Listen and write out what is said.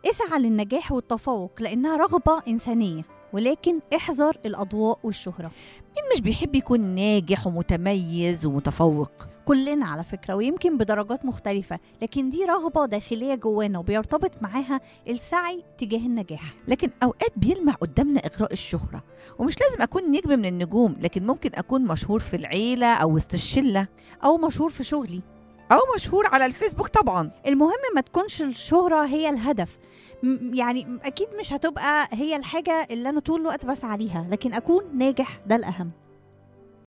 اسعى للنجاح والتفوق لأنها رغبة إنسانية ولكن احذر الأضواء والشهرة مين مش بيحب يكون ناجح ومتميز ومتفوق كلنا على فكرة ويمكن بدرجات مختلفة لكن دي رغبة داخلية جوانا وبيرتبط معاها السعي تجاه النجاح لكن اوقات بيلمع قدامنا اغراء الشهره ومش لازم اكون نجم من النجوم لكن ممكن اكون مشهور في العيله او وسط الشله أو مشهور في شغلي او مشهور على الفيسبوك طبعا المهم ما تكونش الشهرة هي الهدف م- يعني أكيد مش هتبقى هي الحاجة اللي أنا طول الوقت بسعى ليها لكن أكون ناجح ده الأهم